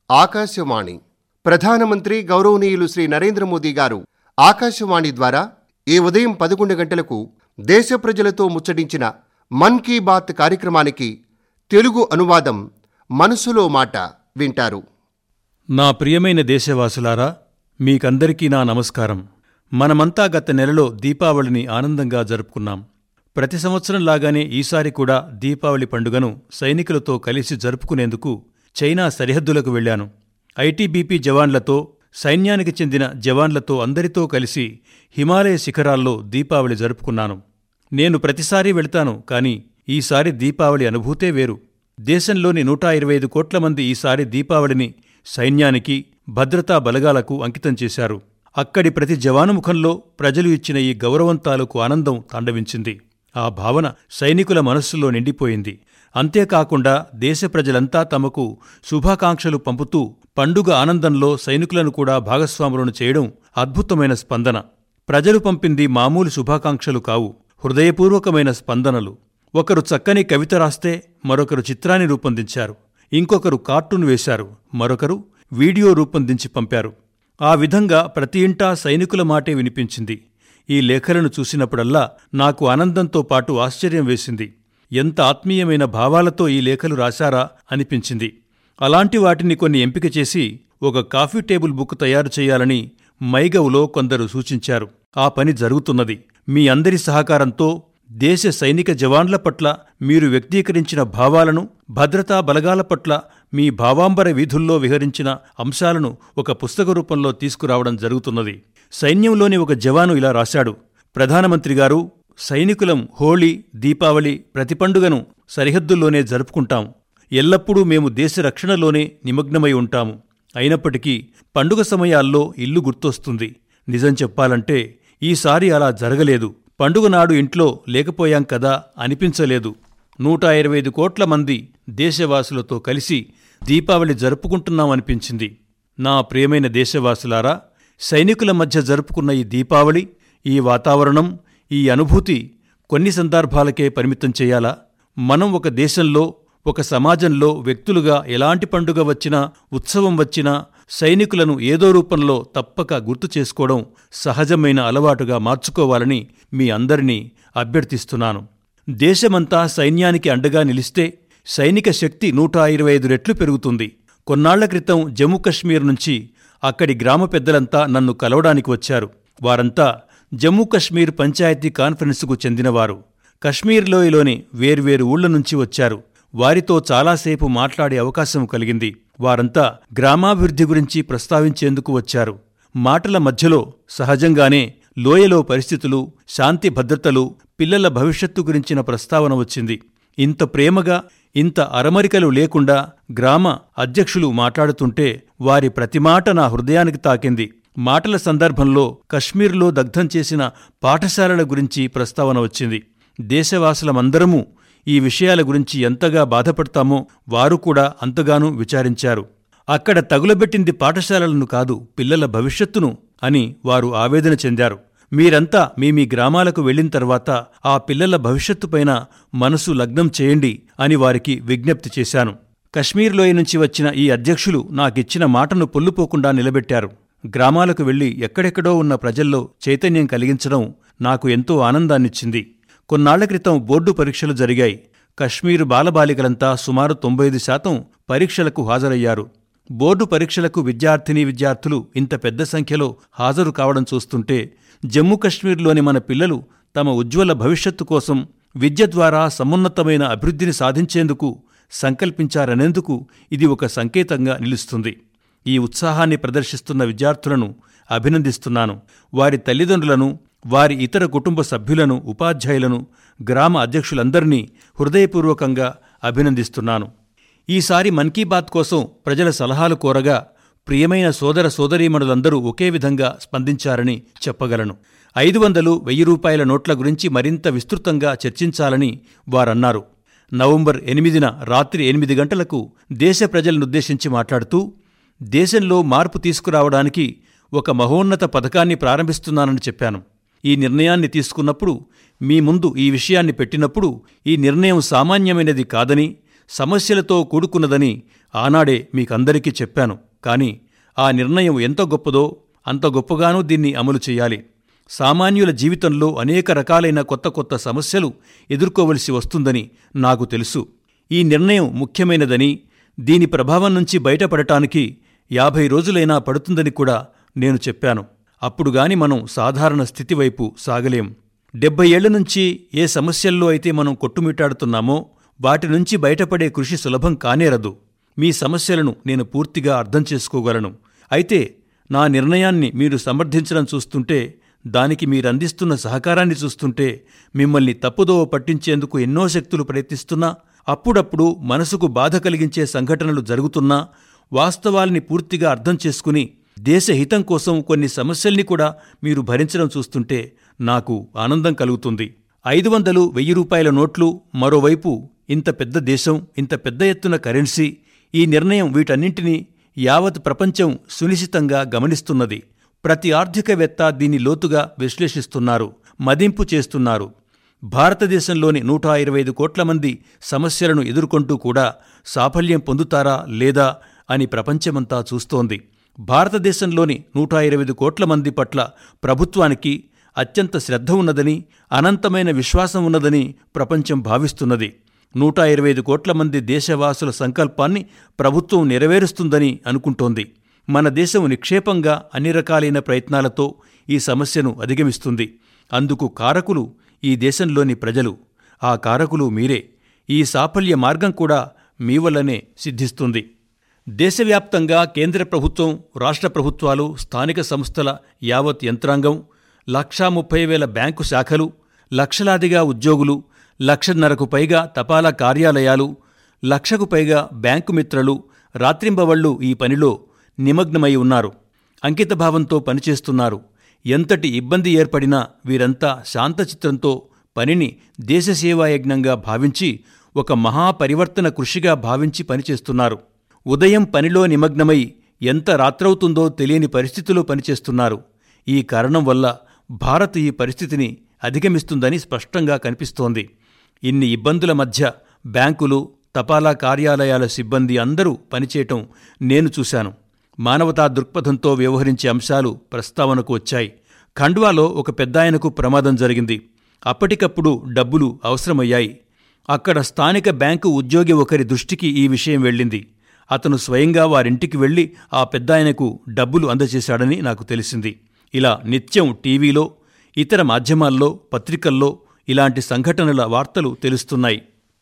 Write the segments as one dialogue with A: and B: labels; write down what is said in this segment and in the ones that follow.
A: ఆకాశవాణి ప్రధానమంత్రి గౌరవనీయులు శ్రీ నరేంద్ర మోదీ గారు ఆకాశవాణి ద్వారా ఈ ఉదయం పదకొండు గంటలకు దేశ ప్రజలతో ముచ్చటించిన మన్ కీ బాత్ కార్యక్రమానికి తెలుగు అనువాదం మనసులో మాట వింటారు
B: నా ప్రియమైన దేశవాసులారా మీకందరికీ నా నమస్కారం మనమంతా గత నెలలో దీపావళిని ఆనందంగా జరుపుకున్నాం ప్రతి సంవత్సరం లాగానే ఈసారి కూడా దీపావళి పండుగను సైనికులతో కలిసి జరుపుకునేందుకు చైనా సరిహద్దులకు వెళ్లాను ఐటీబీపీ జవాన్లతో సైన్యానికి చెందిన జవాన్లతో అందరితో కలిసి హిమాలయ శిఖరాల్లో దీపావళి జరుపుకున్నాను నేను ప్రతిసారీ వెళ్తాను కాని ఈసారి దీపావళి అనుభూతే వేరు దేశంలోని నూట ఇరవై ఐదు కోట్ల మంది ఈసారి దీపావళిని సైన్యానికి భద్రతా బలగాలకు అంకితం చేశారు అక్కడి ప్రతి జవాను ముఖంలో ప్రజలు ఇచ్చిన ఈ గౌరవంతాలకు ఆనందం తాండవించింది ఆ భావన సైనికుల మనస్సులో నిండిపోయింది అంతేకాకుండా దేశ ప్రజలంతా తమకు శుభాకాంక్షలు పంపుతూ పండుగ ఆనందంలో సైనికులను కూడా భాగస్వాములను చేయడం అద్భుతమైన స్పందన ప్రజలు పంపింది మామూలు శుభాకాంక్షలు కావు హృదయపూర్వకమైన స్పందనలు ఒకరు చక్కని కవిత రాస్తే మరొకరు చిత్రాన్ని రూపొందించారు ఇంకొకరు కార్టూన్ వేశారు మరొకరు వీడియో రూపొందించి పంపారు ఆ విధంగా ప్రతి ఇంటా సైనికుల మాటే వినిపించింది ఈ లేఖలను చూసినప్పుడల్లా నాకు ఆనందంతో పాటు ఆశ్చర్యం వేసింది ఎంత ఆత్మీయమైన భావాలతో ఈ లేఖలు రాశారా అనిపించింది అలాంటి వాటిని కొన్ని ఎంపిక చేసి ఒక కాఫీ టేబుల్ బుక్ తయారు చేయాలని మైగవ్లో కొందరు సూచించారు ఆ పని జరుగుతున్నది మీ అందరి సహకారంతో దేశ సైనిక జవాన్ల పట్ల మీరు వ్యక్తీకరించిన భావాలను భద్రతా బలగాల పట్ల మీ భావాంబర వీధుల్లో విహరించిన అంశాలను ఒక పుస్తక రూపంలో తీసుకురావడం జరుగుతున్నది సైన్యంలోని ఒక జవాను ఇలా రాశాడు ప్రధానమంత్రి గారు సైనికులం హోళీ దీపావళి ప్రతి పండుగను సరిహద్దుల్లోనే జరుపుకుంటాం ఎల్లప్పుడూ మేము దేశ రక్షణలోనే నిమగ్నమై ఉంటాము అయినప్పటికీ పండుగ సమయాల్లో ఇల్లు గుర్తొస్తుంది నిజం చెప్పాలంటే ఈసారి అలా జరగలేదు పండుగ నాడు ఇంట్లో లేకపోయాం కదా అనిపించలేదు నూట ఇరవై ఐదు కోట్ల మంది దేశవాసులతో కలిసి దీపావళి జరుపుకుంటున్నామనిపించింది నా ప్రియమైన దేశవాసులారా సైనికుల మధ్య జరుపుకున్న ఈ దీపావళి ఈ వాతావరణం ఈ అనుభూతి కొన్ని సందర్భాలకే పరిమితం చేయాలా మనం ఒక దేశంలో ఒక సమాజంలో వ్యక్తులుగా ఎలాంటి పండుగ వచ్చినా ఉత్సవం వచ్చినా సైనికులను ఏదో రూపంలో తప్పక గుర్తు చేసుకోవడం సహజమైన అలవాటుగా మార్చుకోవాలని మీ అందరినీ అభ్యర్థిస్తున్నాను దేశమంతా సైన్యానికి అండగా నిలిస్తే సైనిక శక్తి నూట ఇరవై ఐదు రెట్లు పెరుగుతుంది కొన్నాళ్ల క్రితం జమ్మూ కశ్మీర్ నుంచి అక్కడి గ్రామ పెద్దలంతా నన్ను కలవడానికి వచ్చారు వారంతా జమ్మూ కశ్మీర్ పంచాయతీ కాన్ఫరెన్సుకు చెందినవారు కశ్మీర్ లోయలోని వేర్వేరు ఊళ్ల నుంచి వచ్చారు వారితో చాలాసేపు మాట్లాడే అవకాశం కలిగింది వారంతా గ్రామాభివృద్ధి గురించి ప్రస్తావించేందుకు వచ్చారు మాటల మధ్యలో సహజంగానే లోయలో పరిస్థితులు శాంతి భద్రతలు పిల్లల భవిష్యత్తు గురించిన ప్రస్తావన వచ్చింది ఇంత ప్రేమగా ఇంత అరమరికలు లేకుండా గ్రామ అధ్యక్షులు మాట్లాడుతుంటే వారి ప్రతి మాట నా హృదయానికి తాకింది మాటల సందర్భంలో కశ్మీర్లో దగ్ధం చేసిన పాఠశాలల గురించి ప్రస్తావన వచ్చింది దేశవాసులమందరము ఈ విషయాల గురించి ఎంతగా బాధపడతామో వారు కూడా అంతగానూ విచారించారు అక్కడ తగులబెట్టింది పాఠశాలలను కాదు పిల్లల భవిష్యత్తును అని వారు ఆవేదన చెందారు మీరంతా మీ మీ గ్రామాలకు వెళ్లిన తర్వాత ఆ పిల్లల భవిష్యత్తుపైన మనసు లగ్నం చేయండి అని వారికి విజ్ఞప్తి చేశాను కశ్మీర్లోయ నుంచి వచ్చిన ఈ అధ్యక్షులు నాకిచ్చిన మాటను పొల్లుపోకుండా నిలబెట్టారు గ్రామాలకు వెళ్లి ఎక్కడెక్కడో ఉన్న ప్రజల్లో చైతన్యం కలిగించడం నాకు ఎంతో ఆనందాన్నిచ్చింది కొన్నాళ్ల క్రితం బోర్డు పరీక్షలు జరిగాయి కశ్మీరు బాలబాలికలంతా సుమారు తొంభై ఐదు శాతం పరీక్షలకు హాజరయ్యారు బోర్డు పరీక్షలకు విద్యార్థిని విద్యార్థులు ఇంత పెద్ద సంఖ్యలో హాజరు కావడం చూస్తుంటే జమ్మూ కశ్మీర్లోని మన పిల్లలు తమ ఉజ్వల భవిష్యత్తు కోసం విద్య ద్వారా సమున్నతమైన అభివృద్ధిని సాధించేందుకు సంకల్పించారనేందుకు ఇది ఒక సంకేతంగా నిలుస్తుంది ఈ ఉత్సాహాన్ని ప్రదర్శిస్తున్న విద్యార్థులను అభినందిస్తున్నాను వారి తల్లిదండ్రులను వారి ఇతర కుటుంబ సభ్యులను ఉపాధ్యాయులను గ్రామ అధ్యక్షులందరినీ హృదయపూర్వకంగా అభినందిస్తున్నాను ఈసారి మన్ కీ బాత్ కోసం ప్రజల సలహాలు కోరగా ప్రియమైన సోదర సోదరీమణులందరూ ఒకే విధంగా స్పందించారని చెప్పగలను ఐదు వందలు వెయ్యి రూపాయల నోట్ల గురించి మరింత విస్తృతంగా చర్చించాలని వారన్నారు నవంబర్ ఎనిమిదిన రాత్రి ఎనిమిది గంటలకు దేశ ప్రజలనుద్దేశించి మాట్లాడుతూ దేశంలో మార్పు తీసుకురావడానికి ఒక మహోన్నత పథకాన్ని ప్రారంభిస్తున్నానని చెప్పాను ఈ నిర్ణయాన్ని తీసుకున్నప్పుడు మీ ముందు ఈ విషయాన్ని పెట్టినప్పుడు ఈ నిర్ణయం సామాన్యమైనది కాదని సమస్యలతో కూడుకున్నదని ఆనాడే మీకందరికీ చెప్పాను కానీ ఆ నిర్ణయం ఎంత గొప్పదో అంత గొప్పగానూ దీన్ని అమలు చేయాలి సామాన్యుల జీవితంలో అనేక రకాలైన కొత్త కొత్త సమస్యలు ఎదుర్కోవలసి వస్తుందని నాకు తెలుసు ఈ నిర్ణయం ముఖ్యమైనదని దీని ప్రభావం నుంచి బయటపడటానికి యాభై రోజులైనా పడుతుందని కూడా నేను చెప్పాను అప్పుడుగాని మనం సాధారణ స్థితి వైపు సాగలేం డెబ్బై ఏళ్ల నుంచి ఏ సమస్యల్లో అయితే మనం కొట్టుమిట్టాడుతున్నామో వాటి నుంచి బయటపడే కృషి సులభం కానేరదు మీ సమస్యలను నేను పూర్తిగా అర్థం చేసుకోగలను అయితే నా నిర్ణయాన్ని మీరు సమర్థించడం చూస్తుంటే దానికి మీరందిస్తున్న సహకారాన్ని చూస్తుంటే మిమ్మల్ని తప్పుదోవ పట్టించేందుకు ఎన్నో శక్తులు ప్రయత్నిస్తున్నా అప్పుడప్పుడు మనసుకు బాధ కలిగించే సంఘటనలు జరుగుతున్నా వాస్తవాల్ని పూర్తిగా అర్థం చేసుకుని దేశ హితం కోసం కొన్ని సమస్యల్ని కూడా మీరు భరించడం చూస్తుంటే నాకు ఆనందం కలుగుతుంది ఐదు వందలు వెయ్యి రూపాయల నోట్లు మరోవైపు ఇంత పెద్ద దేశం ఇంత పెద్ద ఎత్తున కరెన్సీ ఈ నిర్ణయం వీటన్నింటినీ యావత్ ప్రపంచం సునిశితంగా గమనిస్తున్నది ప్రతి ఆర్థికవేత్త దీన్ని లోతుగా విశ్లేషిస్తున్నారు మదింపు చేస్తున్నారు భారతదేశంలోని నూట ఇరవై ఐదు కోట్ల మంది సమస్యలను ఎదుర్కొంటూ కూడా సాఫల్యం పొందుతారా లేదా అని ప్రపంచమంతా చూస్తోంది భారతదేశంలోని నూట ఇరవై ఐదు కోట్ల మంది పట్ల ప్రభుత్వానికి అత్యంత శ్రద్ధ ఉన్నదని అనంతమైన విశ్వాసం ఉన్నదని ప్రపంచం భావిస్తున్నది నూట ఇరవై ఐదు కోట్ల మంది దేశవాసుల సంకల్పాన్ని ప్రభుత్వం నెరవేరుస్తుందని అనుకుంటోంది మన దేశం నిక్షేపంగా అన్ని రకాలైన ప్రయత్నాలతో ఈ సమస్యను అధిగమిస్తుంది అందుకు కారకులు ఈ దేశంలోని ప్రజలు ఆ కారకులు మీరే ఈ సాఫల్య మార్గం కూడా మీ వల్లనే సిద్ధిస్తుంది దేశవ్యాప్తంగా కేంద్ర ప్రభుత్వం రాష్ట్ర ప్రభుత్వాలు స్థానిక సంస్థల యావత్ యంత్రాంగం లక్షా ముప్పై వేల బ్యాంకు శాఖలు లక్షలాదిగా ఉద్యోగులు లక్షన్నరకు పైగా తపాలా కార్యాలయాలు లక్షకు పైగా బ్యాంకు మిత్రలు రాత్రింబవళ్లు ఈ పనిలో నిమగ్నమై ఉన్నారు అంకితభావంతో పనిచేస్తున్నారు ఎంతటి ఇబ్బంది ఏర్పడినా వీరంతా శాంతచిత్రంతో పనిని దేశసేవాయజ్ఞంగా భావించి ఒక మహాపరివర్తన కృషిగా భావించి పనిచేస్తున్నారు ఉదయం పనిలో నిమగ్నమై ఎంత రాత్రవుతుందో తెలియని పరిస్థితిలో పనిచేస్తున్నారు ఈ కారణం వల్ల భారత్ ఈ పరిస్థితిని అధిగమిస్తుందని స్పష్టంగా కనిపిస్తోంది ఇన్ని ఇబ్బందుల మధ్య బ్యాంకులు తపాలా కార్యాలయాల సిబ్బంది అందరూ పనిచేయటం నేను చూశాను మానవతా దృక్పథంతో వ్యవహరించే అంశాలు ప్రస్తావనకు వచ్చాయి ఖండ్వాలో ఒక పెద్దాయనకు ప్రమాదం జరిగింది అప్పటికప్పుడు డబ్బులు అవసరమయ్యాయి అక్కడ స్థానిక బ్యాంకు ఉద్యోగి ఒకరి దృష్టికి ఈ విషయం వెళ్ళింది అతను స్వయంగా వారింటికి వెళ్లి ఆ పెద్దాయనకు డబ్బులు అందజేశాడని నాకు తెలిసింది ఇలా నిత్యం టీవీలో ఇతర మాధ్యమాల్లో పత్రికల్లో ఇలాంటి సంఘటనల వార్తలు తెలుస్తున్నాయి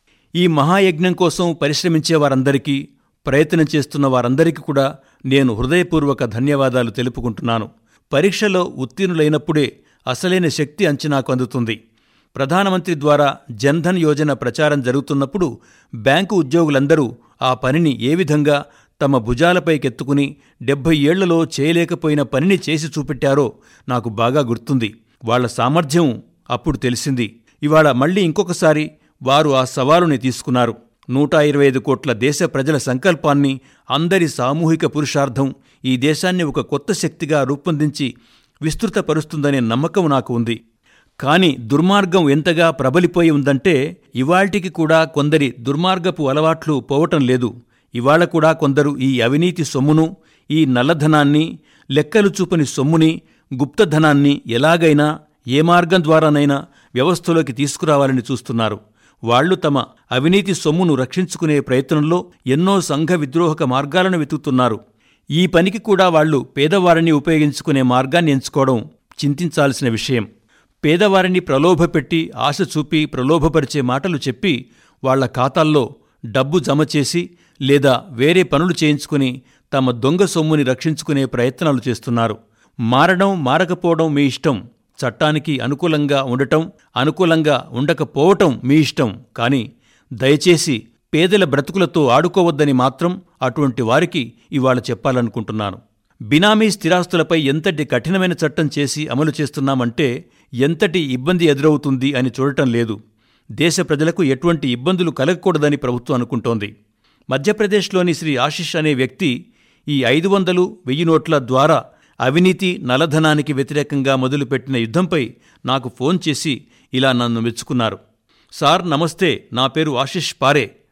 B: ఈ మహాయజ్ఞం కోసం పరిశ్రమించే వారందరికీ ప్రయత్నం చేస్తున్న వారందరికీ కూడా నేను హృదయపూర్వక ధన్యవాదాలు తెలుపుకుంటున్నాను పరీక్షలో ఉత్తీర్ణులైనప్పుడే అసలైన శక్తి అంచనాకు అందుతుంది ప్రధానమంత్రి ద్వారా జన్ధన్ యోజన ప్రచారం జరుగుతున్నప్పుడు బ్యాంకు ఉద్యోగులందరూ ఆ పనిని ఏ విధంగా తమ భుజాలపైకెత్తుకుని డెబ్భై ఏళ్లలో చేయలేకపోయిన పనిని చేసి చూపెట్టారో నాకు బాగా గుర్తుంది వాళ్ల సామర్థ్యం అప్పుడు తెలిసింది ఇవాళ మళ్ళీ ఇంకొకసారి వారు ఆ సవాలుని తీసుకున్నారు నూట ఇరవై ఐదు కోట్ల దేశ ప్రజల సంకల్పాన్ని అందరి సామూహిక పురుషార్థం ఈ దేశాన్ని ఒక కొత్త శక్తిగా రూపొందించి విస్తృతపరుస్తుందనే నమ్మకం నాకు ఉంది కాని దుర్మార్గం ఎంతగా ప్రబలిపోయి ఉందంటే ఇవాల్టికి కూడా కొందరి దుర్మార్గపు అలవాట్లు పోవటం లేదు ఇవాళ కూడా కొందరు ఈ అవినీతి సొమ్మును ఈ నల్లధనాన్ని లెక్కలు చూపని సొమ్ముని గుప్తధనాన్ని ఎలాగైనా ఏ మార్గం ద్వారానైనా వ్యవస్థలోకి తీసుకురావాలని చూస్తున్నారు వాళ్లు తమ అవినీతి సొమ్మును రక్షించుకునే ప్రయత్నంలో ఎన్నో సంఘ విద్రోహక మార్గాలను వెతుకుతున్నారు ఈ పనికి కూడా వాళ్లు పేదవారిని ఉపయోగించుకునే మార్గాన్ని ఎంచుకోవడం చింతించాల్సిన విషయం పేదవారిని ప్రలోభపెట్టి ఆశ చూపి ప్రలోభపరిచే మాటలు చెప్పి వాళ్ల ఖాతాల్లో డబ్బు జమ చేసి లేదా వేరే పనులు చేయించుకుని తమ దొంగ సొమ్ముని రక్షించుకునే ప్రయత్నాలు చేస్తున్నారు మారడం మారకపోవడం మీ ఇష్టం చట్టానికి అనుకూలంగా ఉండటం అనుకూలంగా ఉండకపోవటం మీ ఇష్టం కాని దయచేసి పేదల బ్రతుకులతో ఆడుకోవద్దని మాత్రం అటువంటి వారికి ఇవాళ చెప్పాలనుకుంటున్నాను బినామీ స్థిరాస్తులపై ఎంతటి కఠినమైన చట్టం చేసి అమలు చేస్తున్నామంటే ఎంతటి ఇబ్బంది ఎదురవుతుంది అని చూడటం లేదు దేశ ప్రజలకు ఎటువంటి ఇబ్బందులు కలగకూడదని ప్రభుత్వం అనుకుంటోంది మధ్యప్రదేశ్లోని శ్రీ ఆశిష్ అనే వ్యక్తి ఈ ఐదు వందలు వెయ్యి నోట్ల ద్వారా అవినీతి నలధనానికి వ్యతిరేకంగా మొదలుపెట్టిన యుద్ధంపై నాకు ఫోన్ చేసి ఇలా నన్ను మెచ్చుకున్నారు సార్ నమస్తే నా పేరు ఆశిష్ పారే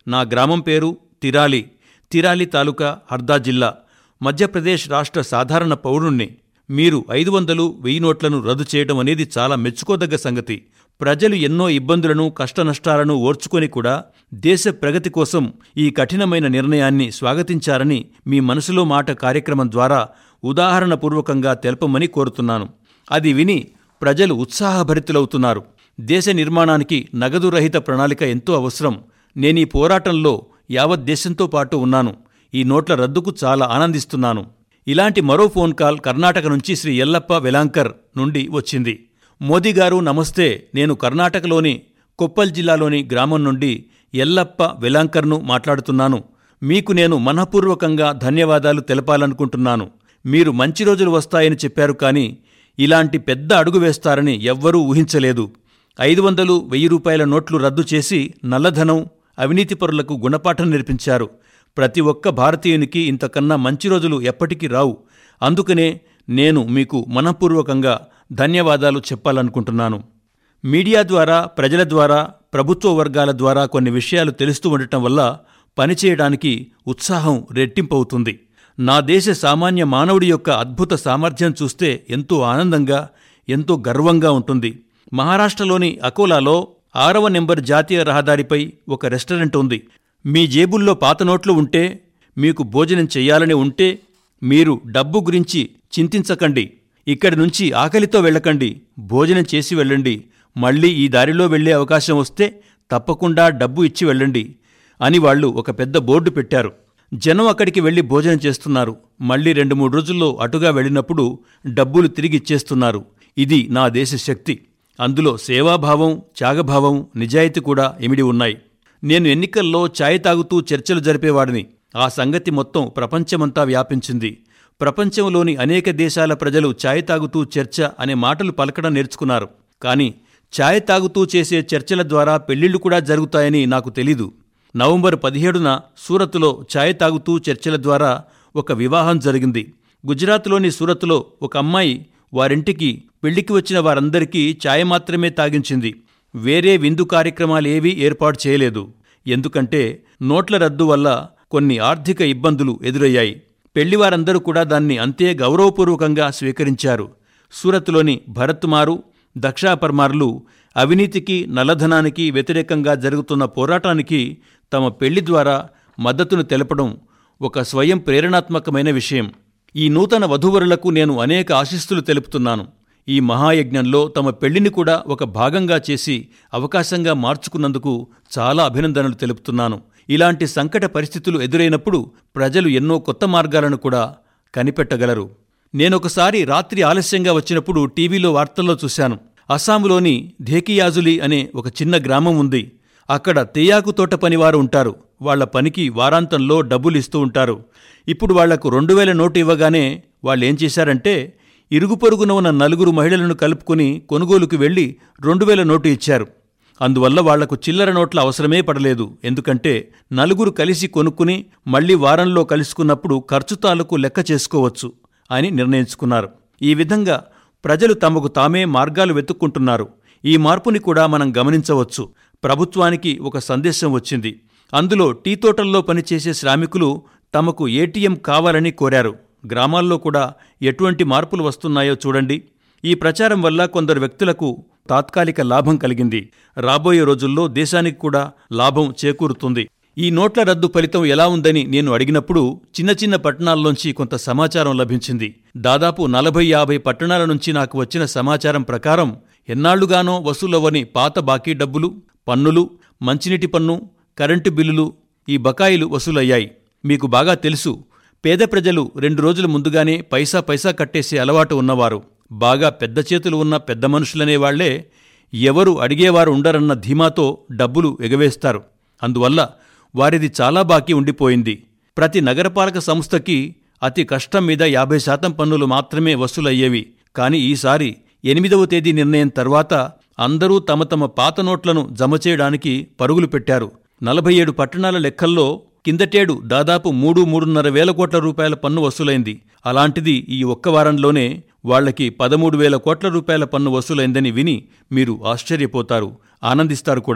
B: నా గ్రామం పేరు తిరాలి తిరాలి తాలూకా హర్దా జిల్లా మధ్యప్రదేశ్ రాష్ట్ర సాధారణ పౌరుణ్ణి మీరు ఐదు వందలు వెయ్యి నోట్లను రద్దు చేయడం అనేది చాలా మెచ్చుకోదగ్గ సంగతి ప్రజలు ఎన్నో ఇబ్బందులను కష్టనష్టాలను ఓర్చుకొని కూడా దేశ ప్రగతి కోసం ఈ కఠినమైన నిర్ణయాన్ని స్వాగతించారని మీ మనసులో మాట కార్యక్రమం ద్వారా ఉదాహరణపూర్వకంగా తెలపమని కోరుతున్నాను అది విని ప్రజలు ఉత్సాహభరితులవుతున్నారు దేశ నిర్మాణానికి నగదు రహిత ప్రణాళిక ఎంతో అవసరం నేనీ పోరాటంలో యావత్ దేశంతో పాటు ఉన్నాను ఈ నోట్ల రద్దుకు చాలా ఆనందిస్తున్నాను ఇలాంటి మరో ఫోన్ కాల్ కర్ణాటక నుంచి శ్రీ ఎల్లప్ప వెలాంకర్ నుండి వచ్చింది మోదీ గారు నమస్తే నేను కర్ణాటకలోని కొప్పల్ జిల్లాలోని గ్రామం నుండి ఎల్లప్ప వెలాంకర్ను మాట్లాడుతున్నాను మీకు నేను మనఃపూర్వకంగా ధన్యవాదాలు తెలపాలనుకుంటున్నాను మీరు మంచి రోజులు వస్తాయని చెప్పారు కానీ ఇలాంటి పెద్ద అడుగు వేస్తారని ఎవ్వరూ ఊహించలేదు ఐదు వందలు వెయ్యి రూపాయల నోట్లు రద్దు చేసి నల్లధనం అవినీతిపరులకు గుణపాఠం నేర్పించారు ప్రతి ఒక్క భారతీయునికి ఇంతకన్నా మంచి రోజులు ఎప్పటికీ రావు అందుకనే నేను మీకు మనఃపూర్వకంగా ధన్యవాదాలు చెప్పాలనుకుంటున్నాను మీడియా ద్వారా ప్రజల ద్వారా ప్రభుత్వ వర్గాల ద్వారా కొన్ని విషయాలు తెలుస్తూ ఉండటం వల్ల పనిచేయడానికి ఉత్సాహం రెట్టింపవుతుంది నా దేశ సామాన్య మానవుడి యొక్క అద్భుత సామర్థ్యం చూస్తే ఎంతో ఆనందంగా ఎంతో గర్వంగా ఉంటుంది మహారాష్ట్రలోని అకోలాలో ఆరవ నెంబర్ జాతీయ రహదారిపై ఒక రెస్టారెంట్ ఉంది మీ జేబుల్లో పాత నోట్లు ఉంటే మీకు భోజనం చెయ్యాలని ఉంటే మీరు డబ్బు గురించి చింతించకండి ఇక్కడి నుంచి ఆకలితో వెళ్ళకండి భోజనం చేసి వెళ్ళండి మళ్ళీ ఈ దారిలో వెళ్ళే అవకాశం వస్తే తప్పకుండా డబ్బు ఇచ్చి వెళ్ళండి అని వాళ్ళు ఒక పెద్ద బోర్డు పెట్టారు జనం అక్కడికి వెళ్లి భోజనం చేస్తున్నారు మళ్ళీ రెండు మూడు రోజుల్లో అటుగా వెళ్ళినప్పుడు డబ్బులు తిరిగి ఇచ్చేస్తున్నారు ఇది నా దేశ శక్తి అందులో సేవాభావం త్యాగభావం నిజాయితీ కూడా ఇమిడి ఉన్నాయి నేను ఎన్నికల్లో ఛాయ్ తాగుతూ చర్చలు జరిపేవాడిని ఆ సంగతి మొత్తం ప్రపంచమంతా వ్యాపించింది ప్రపంచంలోని అనేక దేశాల ప్రజలు ఛాయ్ తాగుతూ చర్చ అనే మాటలు పలకడం నేర్చుకున్నారు కానీ ఛాయ్ తాగుతూ చేసే చర్చల ద్వారా పెళ్లిళ్లు కూడా జరుగుతాయని నాకు తెలీదు నవంబర్ పదిహేడున సూరత్లో ఛాయ్ తాగుతూ చర్చల ద్వారా ఒక వివాహం జరిగింది గుజరాత్లోని సూరత్లో ఒక అమ్మాయి వారింటికి పెళ్లికి వచ్చిన వారందరికీ ఛాయ్ మాత్రమే తాగించింది వేరే విందు కార్యక్రమాలేవీ ఏర్పాటు చేయలేదు ఎందుకంటే నోట్ల రద్దు వల్ల కొన్ని ఆర్థిక ఇబ్బందులు ఎదురయ్యాయి పెళ్లివారందరూ కూడా దాన్ని అంతే గౌరవపూర్వకంగా స్వీకరించారు సూరత్లోని భరత్మారు దక్షాపర్మార్లు అవినీతికి నల్లధనానికి వ్యతిరేకంగా జరుగుతున్న పోరాటానికి తమ పెళ్లి ద్వారా మద్దతును తెలపడం ఒక స్వయం ప్రేరణాత్మకమైన విషయం ఈ నూతన వధూవరులకు నేను అనేక ఆశిస్తులు తెలుపుతున్నాను ఈ మహాయజ్ఞంలో తమ పెళ్లిని కూడా ఒక భాగంగా చేసి అవకాశంగా మార్చుకున్నందుకు చాలా అభినందనలు తెలుపుతున్నాను ఇలాంటి సంకట పరిస్థితులు ఎదురైనప్పుడు ప్రజలు ఎన్నో కొత్త మార్గాలను కూడా కనిపెట్టగలరు నేనొకసారి రాత్రి ఆలస్యంగా వచ్చినప్పుడు టీవీలో వార్తల్లో చూశాను అస్సాంలోని ధేకియాజులి అనే ఒక చిన్న గ్రామం ఉంది అక్కడ తేయాకు తోట పనివారు ఉంటారు వాళ్ల పనికి వారాంతంలో డబ్బులు ఇస్తూ ఉంటారు ఇప్పుడు వాళ్లకు రెండు వేల నోటు ఇవ్వగానే వాళ్ళేం చేశారంటే ఇరుగు పొరుగున ఉన్న నలుగురు మహిళలను కలుపుకుని కొనుగోలుకు వెళ్లి రెండు వేల నోటు ఇచ్చారు అందువల్ల వాళ్లకు చిల్లర నోట్ల అవసరమే పడలేదు ఎందుకంటే నలుగురు కలిసి కొనుక్కుని మళ్లీ వారంలో కలుసుకున్నప్పుడు ఖర్చు తాలూకు లెక్క చేసుకోవచ్చు అని నిర్ణయించుకున్నారు ఈ విధంగా ప్రజలు తమకు తామే మార్గాలు వెతుక్కుంటున్నారు ఈ మార్పుని కూడా మనం గమనించవచ్చు ప్రభుత్వానికి ఒక సందేశం వచ్చింది అందులో టీ తోటల్లో పనిచేసే శ్రామికులు తమకు ఏటీఎం కావాలని కోరారు గ్రామాల్లో కూడా ఎటువంటి మార్పులు వస్తున్నాయో చూడండి ఈ ప్రచారం వల్ల కొందరు వ్యక్తులకు తాత్కాలిక లాభం కలిగింది రాబోయే రోజుల్లో దేశానికి కూడా లాభం చేకూరుతుంది ఈ నోట్ల రద్దు ఫలితం ఎలా ఉందని నేను అడిగినప్పుడు చిన్న చిన్న పట్టణాల్లోంచి కొంత సమాచారం లభించింది దాదాపు నలభై యాభై పట్టణాల నుంచి నాకు వచ్చిన సమాచారం ప్రకారం ఎన్నాళ్లుగానో వసూలవ్వని పాత బాకీ డబ్బులు పన్నులు మంచినీటి పన్ను కరెంటు బిల్లులు ఈ బకాయిలు వసూలయ్యాయి మీకు బాగా తెలుసు పేద ప్రజలు రెండు రోజుల ముందుగానే పైసా పైసా కట్టేసే అలవాటు ఉన్నవారు బాగా పెద్ద చేతులు ఉన్న పెద్ద మనుషులనేవాళ్లే ఎవరు అడిగేవారు ఉండరన్న ధీమాతో డబ్బులు ఎగవేస్తారు అందువల్ల వారిది చాలా బాకీ ఉండిపోయింది ప్రతి నగరపాలక సంస్థకి అతి కష్టం మీద యాభై శాతం పన్నులు మాత్రమే వసూలయ్యేవి కాని ఈసారి ఎనిమిదవ తేదీ నిర్ణయం తర్వాత అందరూ తమ తమ పాత నోట్లను జమ చేయడానికి పరుగులు పెట్టారు నలభై ఏడు పట్టణాల లెక్కల్లో కిందటేడు దాదాపు మూడు మూడున్నర వేల కోట్ల రూపాయల పన్ను వసూలైంది అలాంటిది ఈ ఒక్క వారంలోనే వాళ్లకి పదమూడు వేల కోట్ల రూపాయల పన్ను వసూలైందని విని మీరు ఆశ్చర్యపోతారు ఆనందిస్తారు కూడా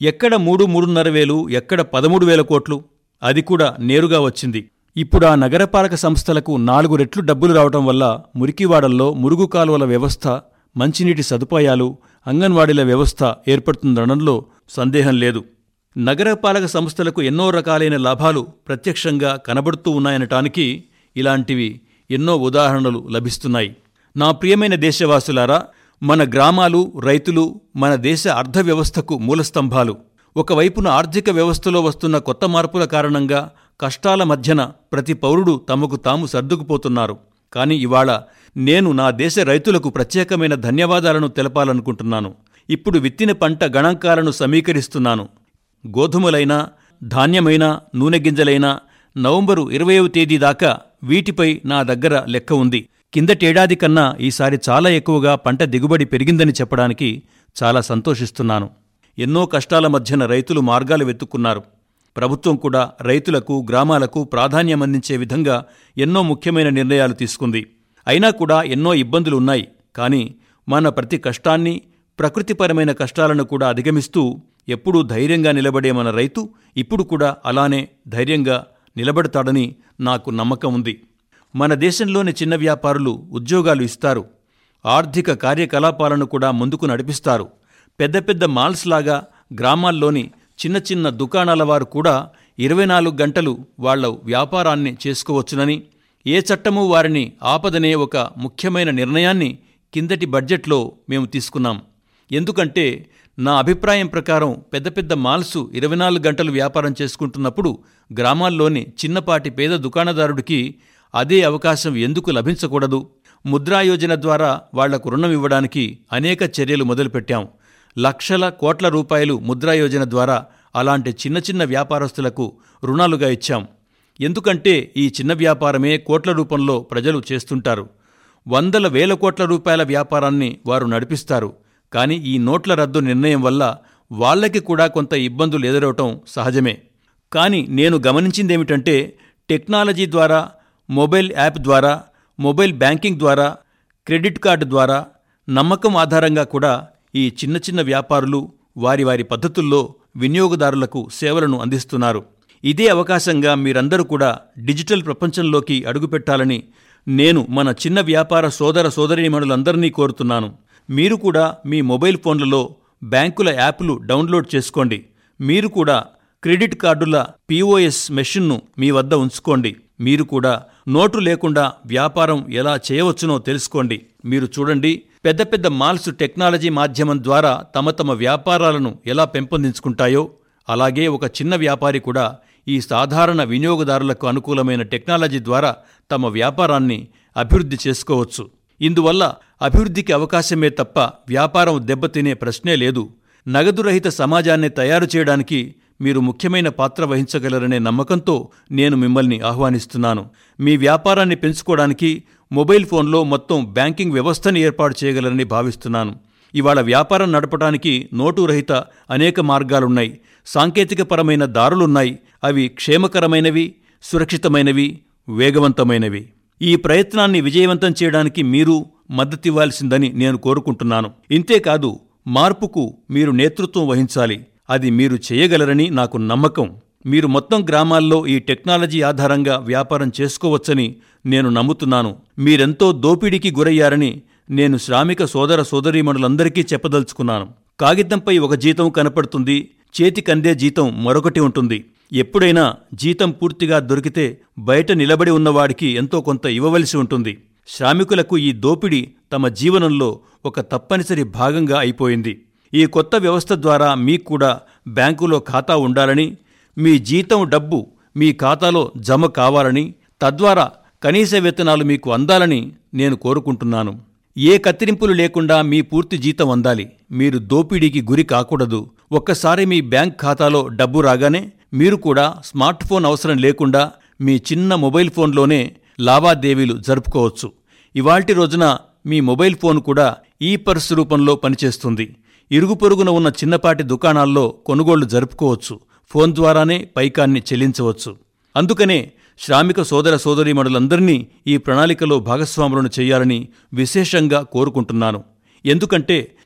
B: ఎక్కడ మూడు మూడున్నర వేలు ఎక్కడ పదమూడు వేల కోట్లు అది కూడా నేరుగా వచ్చింది ఇప్పుడు ఆ నగరపాలక సంస్థలకు నాలుగు రెట్లు డబ్బులు రావటం వల్ల మురికివాడల్లో మురుగు కాలువల వ్యవస్థ మంచినీటి సదుపాయాలు అంగన్వాడీల వ్యవస్థ ఏర్పడుతుందనడంలో సందేహం లేదు నగరపాలక సంస్థలకు ఎన్నో రకాలైన లాభాలు ప్రత్యక్షంగా కనబడుతూ ఉన్నాయనటానికి ఇలాంటివి ఎన్నో ఉదాహరణలు లభిస్తున్నాయి నా ప్రియమైన దేశవాసులారా మన గ్రామాలు రైతులు మన దేశ అర్థవ్యవస్థకు మూలస్తంభాలు ఒకవైపున ఆర్థిక వ్యవస్థలో వస్తున్న కొత్త మార్పుల కారణంగా కష్టాల మధ్యన ప్రతి పౌరుడు తమకు తాము సర్దుకుపోతున్నారు కానీ ఇవాళ నేను నా దేశ రైతులకు ప్రత్యేకమైన ధన్యవాదాలను తెలపాలనుకుంటున్నాను ఇప్పుడు విత్తిన పంట గణాంకాలను సమీకరిస్తున్నాను గోధుమలైనా ధాన్యమైనా నూనె గింజలైనా నవంబరు ఇరవయవ తేదీ దాకా వీటిపై నా దగ్గర లెక్క ఉంది కిందటేడాది కన్నా ఈసారి చాలా ఎక్కువగా పంట దిగుబడి పెరిగిందని చెప్పడానికి చాలా సంతోషిస్తున్నాను ఎన్నో కష్టాల మధ్యన రైతులు మార్గాలు వెతుక్కున్నారు ప్రభుత్వం కూడా రైతులకు గ్రామాలకు ప్రాధాన్యమందించే విధంగా ఎన్నో ముఖ్యమైన నిర్ణయాలు తీసుకుంది అయినా కూడా ఎన్నో ఇబ్బందులు ఉన్నాయి కానీ మన ప్రతి కష్టాన్ని ప్రకృతిపరమైన కష్టాలను కూడా అధిగమిస్తూ ఎప్పుడూ ధైర్యంగా నిలబడే మన రైతు ఇప్పుడు కూడా అలానే ధైర్యంగా నిలబడతాడని నాకు నమ్మకం ఉంది మన దేశంలోని చిన్న వ్యాపారులు ఉద్యోగాలు ఇస్తారు ఆర్థిక కార్యకలాపాలను కూడా ముందుకు నడిపిస్తారు పెద్ద పెద్ద మాల్స్ లాగా గ్రామాల్లోని చిన్న చిన్న దుకాణాల వారు కూడా ఇరవై నాలుగు గంటలు వాళ్ల వ్యాపారాన్ని చేసుకోవచ్చునని ఏ చట్టము వారిని ఆపదనే ఒక ముఖ్యమైన నిర్ణయాన్ని కిందటి బడ్జెట్లో మేము తీసుకున్నాం ఎందుకంటే నా అభిప్రాయం ప్రకారం పెద్ద పెద్ద మాల్సు ఇరవై నాలుగు గంటలు వ్యాపారం చేసుకుంటున్నప్పుడు గ్రామాల్లోని చిన్నపాటి పేద దుకాణదారుడికి అదే అవకాశం ఎందుకు లభించకూడదు ముద్రా యోజన ద్వారా వాళ్లకు రుణం ఇవ్వడానికి అనేక చర్యలు మొదలుపెట్టాం లక్షల కోట్ల రూపాయలు ముద్రా యోజన ద్వారా అలాంటి చిన్న చిన్న వ్యాపారస్తులకు రుణాలుగా ఇచ్చాం ఎందుకంటే ఈ చిన్న వ్యాపారమే కోట్ల రూపంలో ప్రజలు చేస్తుంటారు వందల వేల కోట్ల రూపాయల వ్యాపారాన్ని వారు నడిపిస్తారు కానీ ఈ నోట్ల రద్దు నిర్ణయం వల్ల వాళ్ళకి కూడా కొంత ఇబ్బందులు ఎదురవటం సహజమే కానీ నేను గమనించిందేమిటంటే టెక్నాలజీ ద్వారా మొబైల్ యాప్ ద్వారా మొబైల్ బ్యాంకింగ్ ద్వారా క్రెడిట్ కార్డు ద్వారా నమ్మకం ఆధారంగా కూడా ఈ చిన్న చిన్న వ్యాపారులు వారి వారి పద్ధతుల్లో వినియోగదారులకు సేవలను అందిస్తున్నారు ఇదే అవకాశంగా మీరందరూ కూడా డిజిటల్ ప్రపంచంలోకి అడుగుపెట్టాలని నేను మన చిన్న వ్యాపార సోదర సోదరీమణులందరినీ కోరుతున్నాను మీరు కూడా మీ మొబైల్ ఫోన్లలో బ్యాంకుల యాప్లు డౌన్లోడ్ చేసుకోండి మీరు కూడా క్రెడిట్ కార్డుల పీఓఎస్ మెషిన్ను మీ వద్ద ఉంచుకోండి మీరు కూడా నోటు లేకుండా వ్యాపారం ఎలా చేయవచ్చునో తెలుసుకోండి మీరు చూడండి పెద్ద పెద్ద మాల్స్ టెక్నాలజీ మాధ్యమం ద్వారా తమ తమ వ్యాపారాలను ఎలా పెంపొందించుకుంటాయో అలాగే ఒక చిన్న వ్యాపారి కూడా ఈ సాధారణ వినియోగదారులకు అనుకూలమైన టెక్నాలజీ ద్వారా తమ వ్యాపారాన్ని అభివృద్ధి చేసుకోవచ్చు ఇందువల్ల అభివృద్ధికి అవకాశమే తప్ప వ్యాపారం దెబ్బతినే ప్రశ్నే లేదు నగదురహిత సమాజాన్ని తయారు చేయడానికి మీరు ముఖ్యమైన పాత్ర వహించగలరనే నమ్మకంతో నేను మిమ్మల్ని ఆహ్వానిస్తున్నాను మీ వ్యాపారాన్ని పెంచుకోవడానికి మొబైల్ ఫోన్లో మొత్తం బ్యాంకింగ్ వ్యవస్థని ఏర్పాటు చేయగలరని భావిస్తున్నాను ఇవాళ వ్యాపారం నడపడానికి నోటు రహిత అనేక మార్గాలున్నాయి సాంకేతికపరమైన దారులున్నాయి అవి క్షేమకరమైనవి సురక్షితమైనవి వేగవంతమైనవి ఈ ప్రయత్నాన్ని విజయవంతం చేయడానికి మీరు మద్దతివ్వాల్సిందని నేను కోరుకుంటున్నాను ఇంతేకాదు మార్పుకు మీరు నేతృత్వం వహించాలి అది మీరు చేయగలరని నాకు నమ్మకం మీరు మొత్తం గ్రామాల్లో ఈ టెక్నాలజీ ఆధారంగా వ్యాపారం చేసుకోవచ్చని నేను నమ్ముతున్నాను మీరెంతో దోపిడీకి గురయ్యారని నేను శ్రామిక సోదర సోదరీమణులందరికీ చెప్పదలుచుకున్నాను కాగితంపై ఒక జీతం కనపడుతుంది చేతికందే జీతం మరొకటి ఉంటుంది ఎప్పుడైనా జీతం పూర్తిగా దొరికితే బయట నిలబడి ఉన్నవాడికి ఎంతో కొంత ఇవ్వవలసి ఉంటుంది శ్రామికులకు ఈ దోపిడీ తమ జీవనంలో ఒక తప్పనిసరి భాగంగా అయిపోయింది ఈ కొత్త వ్యవస్థ ద్వారా మీకు కూడా బ్యాంకులో ఖాతా ఉండాలని మీ జీతం డబ్బు మీ ఖాతాలో జమ కావాలని తద్వారా కనీస వేతనాలు మీకు అందాలని నేను కోరుకుంటున్నాను ఏ కత్తిరింపులు లేకుండా మీ పూర్తి జీతం అందాలి మీరు దోపిడీకి గురి కాకూడదు ఒక్కసారి మీ బ్యాంక్ ఖాతాలో డబ్బు రాగానే మీరు కూడా స్మార్ట్ ఫోన్ అవసరం లేకుండా మీ చిన్న మొబైల్ ఫోన్లోనే లావాదేవీలు జరుపుకోవచ్చు ఇవాల్టి రోజున మీ మొబైల్ ఫోన్ కూడా ఈ పర్స్ రూపంలో పనిచేస్తుంది ఇరుగు పొరుగున ఉన్న చిన్నపాటి దుకాణాల్లో కొనుగోళ్లు జరుపుకోవచ్చు ఫోన్ ద్వారానే పైకాన్ని చెల్లించవచ్చు అందుకనే శ్రామిక సోదర సోదరీమణులందరినీ ఈ ప్రణాళికలో భాగస్వాములను చేయాలని విశేషంగా కోరుకుంటున్నాను ఎందుకంటే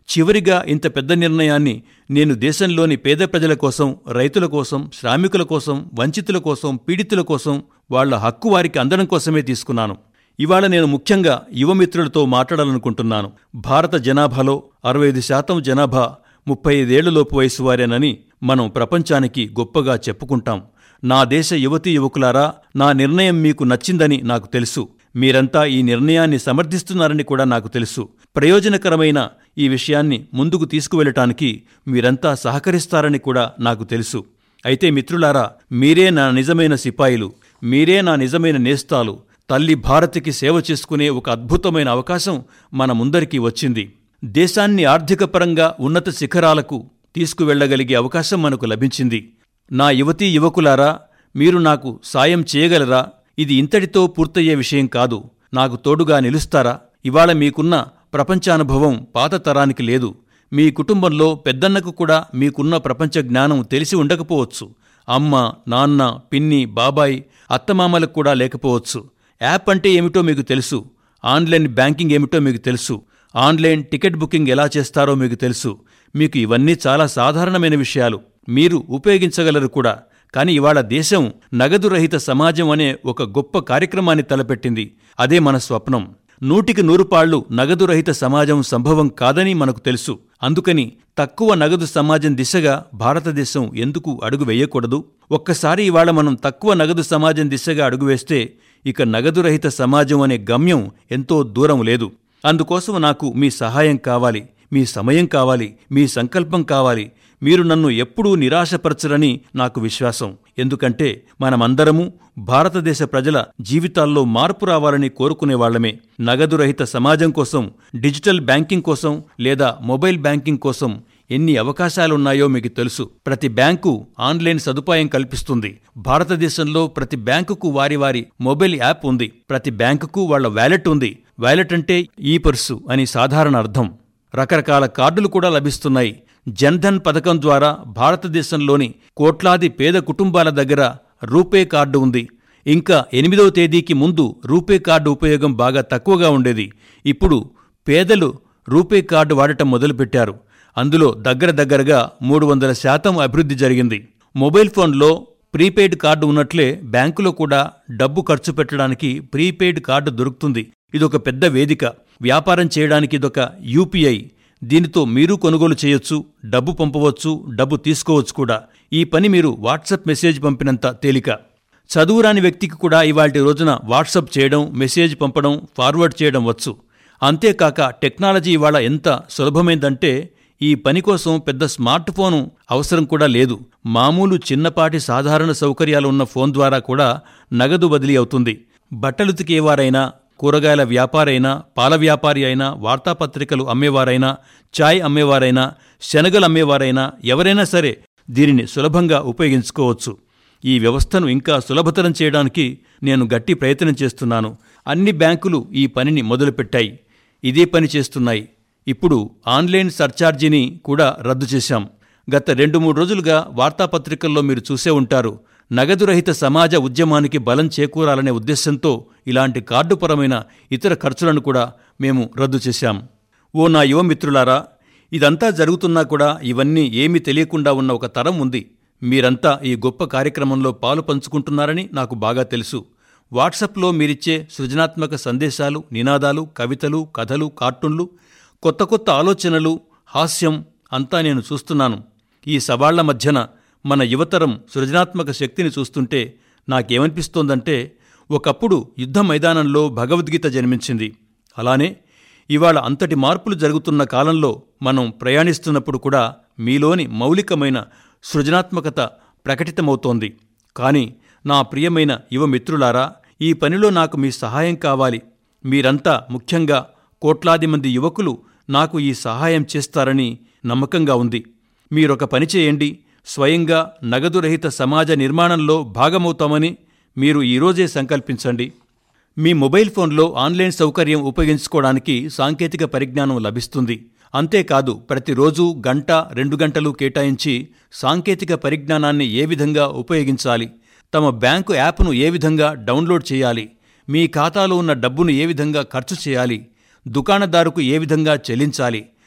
B: చివరిగా ఇంత పెద్ద నిర్ణయాన్ని నేను దేశంలోని పేద ప్రజల కోసం రైతుల కోసం శ్రామికుల కోసం వంచితుల కోసం పీడితుల కోసం వాళ్ల హక్కు వారికి అందడం కోసమే తీసుకున్నాను ఇవాళ నేను ముఖ్యంగా యువమిత్రులతో మాట్లాడాలనుకుంటున్నాను భారత జనాభాలో అరవై ఐదు శాతం జనాభా ముప్పై ఐదేళ్లలోపు వయసు వారేనని మనం ప్రపంచానికి గొప్పగా చెప్పుకుంటాం నా దేశ యువతీ యువకులారా నా నిర్ణయం మీకు నచ్చిందని నాకు తెలుసు మీరంతా ఈ నిర్ణయాన్ని సమర్థిస్తున్నారని కూడా నాకు తెలుసు ప్రయోజనకరమైన ఈ విషయాన్ని ముందుకు తీసుకువెళ్ళటానికి మీరంతా సహకరిస్తారని కూడా నాకు తెలుసు అయితే మిత్రులారా మీరే నా నిజమైన సిపాయిలు మీరే నా నిజమైన నేస్తాలు తల్లి భారతికి సేవ చేసుకునే ఒక అద్భుతమైన అవకాశం మన ముందరికి వచ్చింది దేశాన్ని ఆర్థికపరంగా ఉన్నత శిఖరాలకు తీసుకువెళ్లగలిగే అవకాశం మనకు లభించింది నా యువతీ యువకులారా మీరు నాకు సాయం చేయగలరా ఇది ఇంతటితో పూర్తయ్యే విషయం కాదు నాకు తోడుగా నిలుస్తారా ఇవాళ మీకున్న ప్రపంచానుభవం పాత తరానికి లేదు మీ కుటుంబంలో పెద్దన్నకు కూడా మీకున్న ప్రపంచ జ్ఞానం తెలిసి ఉండకపోవచ్చు అమ్మ నాన్న పిన్ని బాబాయ్ అత్తమామలకు కూడా లేకపోవచ్చు యాప్ అంటే ఏమిటో మీకు తెలుసు ఆన్లైన్ బ్యాంకింగ్ ఏమిటో మీకు తెలుసు ఆన్లైన్ టికెట్ బుకింగ్ ఎలా చేస్తారో మీకు తెలుసు మీకు ఇవన్నీ చాలా సాధారణమైన విషయాలు మీరు ఉపయోగించగలరు కూడా కానీ ఇవాళ దేశం నగదు రహిత సమాజం అనే ఒక గొప్ప కార్యక్రమాన్ని తలపెట్టింది అదే మన స్వప్నం నూటికి నూరు పాళ్లు నగదు రహిత సమాజం సంభవం కాదని మనకు తెలుసు అందుకని తక్కువ నగదు సమాజం దిశగా భారతదేశం ఎందుకు అడుగు వేయకూడదు ఒక్కసారి ఇవాళ మనం తక్కువ నగదు సమాజం దిశగా అడుగు వేస్తే ఇక నగదు రహిత సమాజం అనే గమ్యం ఎంతో దూరం లేదు అందుకోసం నాకు మీ సహాయం కావాలి మీ సమయం కావాలి మీ సంకల్పం కావాలి మీరు నన్ను ఎప్పుడూ నిరాశపరచరని నాకు విశ్వాసం ఎందుకంటే మనమందరము భారతదేశ ప్రజల జీవితాల్లో మార్పు రావాలని కోరుకునేవాళ్లమే నగదు రహిత సమాజం కోసం డిజిటల్ బ్యాంకింగ్ కోసం లేదా మొబైల్ బ్యాంకింగ్ కోసం ఎన్ని అవకాశాలున్నాయో మీకు తెలుసు ప్రతి బ్యాంకు ఆన్లైన్ సదుపాయం కల్పిస్తుంది భారతదేశంలో ప్రతి బ్యాంకుకు వారి వారి మొబైల్ యాప్ ఉంది ప్రతి బ్యాంకుకు వాళ్ల వ్యాలెట్ ఉంది వ్యాలెట్ అంటే ఈ పర్సు అని సాధారణ అర్థం రకరకాల కార్డులు కూడా లభిస్తున్నాయి జన్ధన్ పథకం ద్వారా భారతదేశంలోని కోట్లాది పేద కుటుంబాల దగ్గర రూపే కార్డు ఉంది ఇంకా ఎనిమిదవ తేదీకి ముందు రూపే కార్డు ఉపయోగం బాగా తక్కువగా ఉండేది ఇప్పుడు పేదలు రూపే కార్డు వాడటం మొదలుపెట్టారు అందులో దగ్గర దగ్గరగా మూడు వందల శాతం అభివృద్ధి జరిగింది మొబైల్ ఫోన్లో ప్రీపెయిడ్ కార్డు ఉన్నట్లే బ్యాంకులో కూడా డబ్బు ఖర్చు పెట్టడానికి ప్రీపెయిడ్ కార్డు దొరుకుతుంది ఇదొక పెద్ద వేదిక వ్యాపారం చేయడానికి ఇదొక యూపీఐ దీనితో మీరు కొనుగోలు చేయొచ్చు డబ్బు పంపవచ్చు డబ్బు తీసుకోవచ్చు కూడా ఈ పని మీరు వాట్సాప్ మెసేజ్ పంపినంత తేలిక చదువురాని వ్యక్తికి కూడా ఇవాటి రోజున వాట్సాప్ చేయడం మెసేజ్ పంపడం ఫార్వర్డ్ చేయడం వచ్చు అంతేకాక టెక్నాలజీ ఇవాళ ఎంత సులభమైందంటే ఈ పని కోసం పెద్ద స్మార్ట్ ఫోను అవసరం కూడా లేదు మామూలు చిన్నపాటి సాధారణ సౌకర్యాలు ఉన్న ఫోన్ ద్వారా కూడా నగదు బదిలీ అవుతుంది బట్టలు ఉతికేవారైనా కూరగాయల వ్యాపారైనా పాల వ్యాపారి అయినా వార్తాపత్రికలు అమ్మేవారైనా చాయ్ అమ్మేవారైనా శనగలు అమ్మేవారైనా ఎవరైనా సరే దీనిని సులభంగా ఉపయోగించుకోవచ్చు ఈ వ్యవస్థను ఇంకా సులభతరం చేయడానికి నేను గట్టి ప్రయత్నం చేస్తున్నాను అన్ని బ్యాంకులు ఈ పనిని మొదలుపెట్టాయి ఇదే పని చేస్తున్నాయి ఇప్పుడు ఆన్లైన్ సర్చార్జీని కూడా రద్దు చేశాం గత రెండు మూడు రోజులుగా వార్తాపత్రికల్లో మీరు చూసే ఉంటారు నగదు రహిత సమాజ ఉద్యమానికి బలం చేకూరాలనే ఉద్దేశంతో ఇలాంటి కార్డుపరమైన ఇతర ఖర్చులను కూడా మేము రద్దు చేశాం ఓ నా యువ మిత్రులారా ఇదంతా జరుగుతున్నా కూడా ఇవన్నీ ఏమీ తెలియకుండా ఉన్న ఒక తరం ఉంది మీరంతా ఈ గొప్ప కార్యక్రమంలో పాలు పంచుకుంటున్నారని నాకు బాగా తెలుసు వాట్సాప్లో మీరిచ్చే సృజనాత్మక సందేశాలు నినాదాలు కవితలు కథలు కార్టూన్లు కొత్త కొత్త ఆలోచనలు హాస్యం అంతా నేను చూస్తున్నాను ఈ సవాళ్ల మధ్యన మన యువతరం సృజనాత్మక శక్తిని చూస్తుంటే నాకేమనిపిస్తోందంటే ఒకప్పుడు యుద్ధ మైదానంలో భగవద్గీత జన్మించింది అలానే ఇవాళ అంతటి మార్పులు జరుగుతున్న కాలంలో మనం ప్రయాణిస్తున్నప్పుడు కూడా మీలోని మౌలికమైన సృజనాత్మకత ప్రకటితమవుతోంది కానీ నా ప్రియమైన యువ మిత్రులారా ఈ పనిలో నాకు మీ సహాయం కావాలి మీరంతా ముఖ్యంగా కోట్లాది మంది యువకులు నాకు ఈ సహాయం చేస్తారని నమ్మకంగా ఉంది మీరొక పని చేయండి స్వయంగా నగదు రహిత సమాజ నిర్మాణంలో భాగమవుతామని మీరు ఈరోజే సంకల్పించండి మీ మొబైల్ ఫోన్లో ఆన్లైన్ సౌకర్యం ఉపయోగించుకోవడానికి సాంకేతిక పరిజ్ఞానం లభిస్తుంది అంతేకాదు ప్రతిరోజు గంట రెండు గంటలు కేటాయించి సాంకేతిక పరిజ్ఞానాన్ని ఏ విధంగా ఉపయోగించాలి తమ బ్యాంకు యాప్ను ఏ విధంగా డౌన్లోడ్ చేయాలి మీ ఖాతాలో ఉన్న డబ్బును ఏ విధంగా ఖర్చు చేయాలి దుకాణదారుకు ఏ విధంగా చెల్లించాలి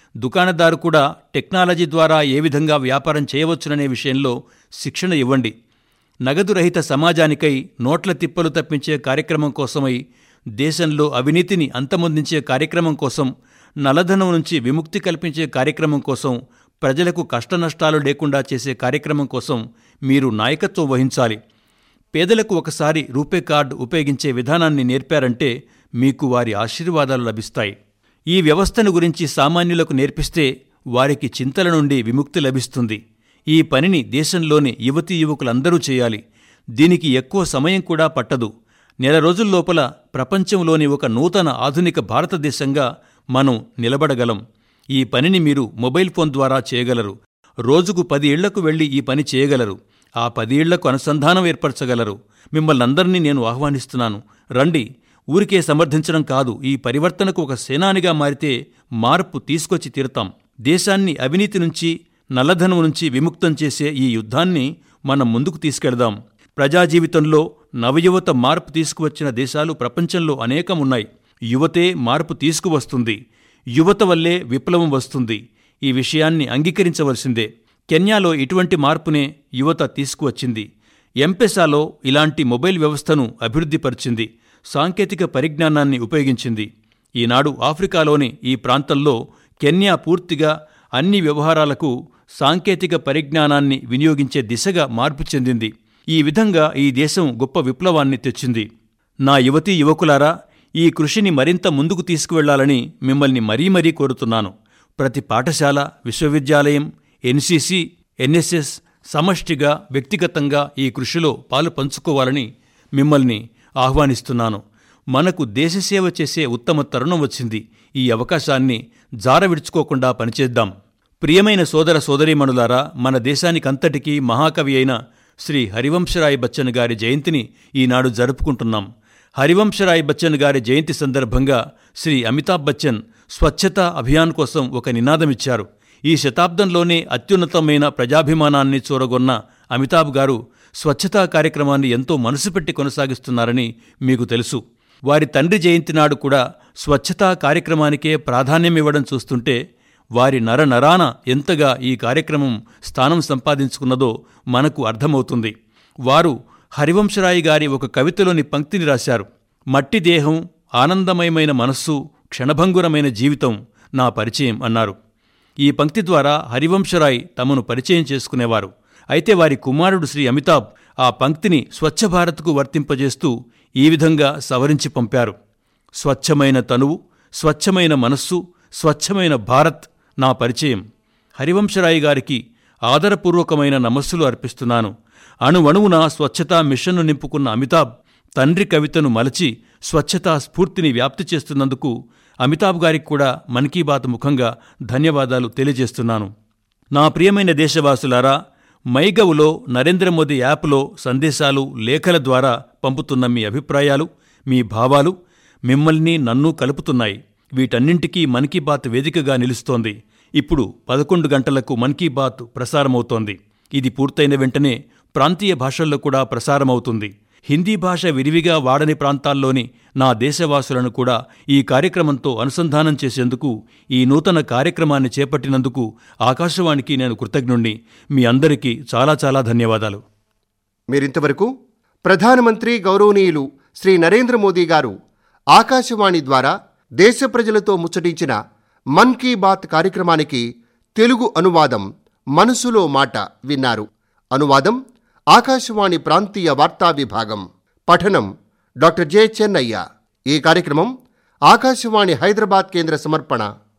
B: దుకాణదారు కూడా టెక్నాలజీ ద్వారా ఏ విధంగా వ్యాపారం చేయవచ్చుననే విషయంలో శిక్షణ ఇవ్వండి నగదు రహిత సమాజానికై నోట్ల తిప్పలు తప్పించే కార్యక్రమం కోసమై దేశంలో అవినీతిని అంతమొందించే కార్యక్రమం కోసం నల్లధనం నుంచి విముక్తి కల్పించే కార్యక్రమం కోసం ప్రజలకు కష్టనష్టాలు లేకుండా చేసే కార్యక్రమం కోసం మీరు నాయకత్వం వహించాలి పేదలకు ఒకసారి రూపే కార్డు ఉపయోగించే విధానాన్ని నేర్పారంటే మీకు వారి ఆశీర్వాదాలు లభిస్తాయి ఈ వ్యవస్థను గురించి సామాన్యులకు నేర్పిస్తే వారికి చింతల నుండి విముక్తి లభిస్తుంది ఈ పనిని దేశంలోని యువతీ యువకులందరూ చేయాలి దీనికి ఎక్కువ సమయం కూడా పట్టదు నెల రోజుల్లోపల ప్రపంచంలోని ఒక నూతన ఆధునిక భారతదేశంగా మనం నిలబడగలం ఈ పనిని మీరు మొబైల్ ఫోన్ ద్వారా చేయగలరు రోజుకు పది ఇళ్లకు వెళ్లి ఈ పని చేయగలరు ఆ పది ఇళ్లకు అనుసంధానం ఏర్పరచగలరు మిమ్మల్ని అందరినీ నేను ఆహ్వానిస్తున్నాను రండి ఊరికే సమర్థించడం కాదు ఈ పరివర్తనకు ఒక సేనానిగా మారితే మార్పు తీసుకొచ్చి తీరతాం దేశాన్ని అవినీతి నుంచి నల్లధనం నుంచి విముక్తం చేసే ఈ యుద్ధాన్ని మనం ముందుకు తీసుకెళదాం ప్రజా జీవితంలో నవయువత మార్పు తీసుకువచ్చిన దేశాలు ప్రపంచంలో అనేకం ఉన్నాయి యువతే మార్పు తీసుకువస్తుంది యువత వల్లే విప్లవం వస్తుంది ఈ విషయాన్ని అంగీకరించవలసిందే కెన్యాలో ఇటువంటి మార్పునే యువత తీసుకువచ్చింది ఎంపెసాలో ఇలాంటి మొబైల్ వ్యవస్థను అభివృద్ధిపరిచింది సాంకేతిక పరిజ్ఞానాన్ని ఉపయోగించింది ఈనాడు ఆఫ్రికాలోని ఈ ప్రాంతంలో కెన్యా పూర్తిగా అన్ని వ్యవహారాలకు సాంకేతిక పరిజ్ఞానాన్ని వినియోగించే దిశగా మార్పు చెందింది ఈ విధంగా ఈ దేశం గొప్ప విప్లవాన్ని తెచ్చింది నా యువతీ యువకులారా ఈ కృషిని మరింత ముందుకు తీసుకువెళ్లాలని మిమ్మల్ని మరీ మరీ కోరుతున్నాను ప్రతి పాఠశాల విశ్వవిద్యాలయం ఎన్సీసీ ఎన్ఎస్ఎస్ సమష్టిగా వ్యక్తిగతంగా ఈ కృషిలో పాలు పంచుకోవాలని మిమ్మల్ని ఆహ్వానిస్తున్నాను మనకు దేశసేవ చేసే ఉత్తమ తరుణం వచ్చింది ఈ అవకాశాన్ని జార విడుచుకోకుండా పనిచేద్దాం ప్రియమైన సోదర సోదరీమణులారా మన దేశానికంతటికీ మహాకవి అయిన శ్రీ హరివంశరాయ్ బచ్చన్ గారి జయంతిని ఈనాడు జరుపుకుంటున్నాం హరివంశరాయ్ బచ్చన్ గారి జయంతి సందర్భంగా శ్రీ అమితాబ్ బచ్చన్ స్వచ్ఛతా అభియాన్ కోసం ఒక నినాదమిచ్చారు ఈ శతాబ్దంలోనే అత్యున్నతమైన ప్రజాభిమానాన్ని చూరగొన్న అమితాబ్ గారు స్వచ్ఛతా కార్యక్రమాన్ని ఎంతో మనసు పెట్టి కొనసాగిస్తున్నారని మీకు తెలుసు వారి తండ్రి జయంతి నాడు కూడా స్వచ్ఛతా కార్యక్రమానికే ప్రాధాన్యమివ్వడం చూస్తుంటే వారి నరనరాన ఎంతగా ఈ కార్యక్రమం స్థానం సంపాదించుకున్నదో మనకు అర్థమవుతుంది వారు హరివంశరాయి గారి ఒక కవితలోని పంక్తిని రాశారు మట్టి దేహం ఆనందమయమైన మనస్సు క్షణభంగురమైన జీవితం నా పరిచయం అన్నారు ఈ పంక్తి ద్వారా హరివంశరాయ్ తమను పరిచయం చేసుకునేవారు అయితే వారి కుమారుడు శ్రీ అమితాబ్ ఆ పంక్తిని స్వచ్ఛ భారత్కు వర్తింపజేస్తూ ఈ విధంగా సవరించి పంపారు స్వచ్ఛమైన తనువు స్వచ్ఛమైన మనస్సు స్వచ్ఛమైన భారత్ నా పరిచయం హరివంశరాయ్ గారికి ఆదరపూర్వకమైన నమస్సులు అర్పిస్తున్నాను అణువణువున స్వచ్ఛతా మిషన్ను నింపుకున్న అమితాబ్ తండ్రి కవితను మలచి స్వచ్ఛతా స్ఫూర్తిని వ్యాప్తి చేస్తున్నందుకు అమితాబ్ గారికి కూడా మన్ కీ బాత్ ముఖంగా ధన్యవాదాలు తెలియజేస్తున్నాను నా ప్రియమైన దేశవాసులారా మైగవ్లో నరేంద్ర మోదీ యాప్లో సందేశాలు లేఖల ద్వారా పంపుతున్న మీ అభిప్రాయాలు మీ భావాలు మిమ్మల్ని నన్ను కలుపుతున్నాయి వీటన్నింటికీ మన్ కీ బాత్ వేదికగా నిలుస్తోంది ఇప్పుడు పదకొండు గంటలకు మన్ కీ బాత్ ప్రసారమవుతోంది ఇది పూర్తయిన వెంటనే ప్రాంతీయ భాషల్లో కూడా ప్రసారమవుతుంది హిందీ భాష విరివిగా వాడని ప్రాంతాల్లోని నా దేశవాసులను కూడా ఈ కార్యక్రమంతో అనుసంధానం చేసేందుకు ఈ నూతన కార్యక్రమాన్ని చేపట్టినందుకు ఆకాశవాణికి నేను కృతజ్ఞుణ్ణి మీ అందరికీ చాలా చాలా ధన్యవాదాలు
A: మీరింతవరకు ప్రధానమంత్రి గౌరవనీయులు శ్రీ నరేంద్ర మోదీ గారు ఆకాశవాణి ద్వారా దేశ ప్రజలతో ముచ్చటించిన మన్ కీ బాత్ కార్యక్రమానికి తెలుగు అనువాదం మనసులో మాట విన్నారు అనువాదం ఆకాశవాణి ప్రాంతీయ వార్తా విభాగం పఠనం డాక్టర్ జె చెన్నయ్య ఈ కార్యక్రమం ఆకాశవాణి హైదరాబాద్ కేంద్ర సమర్పణ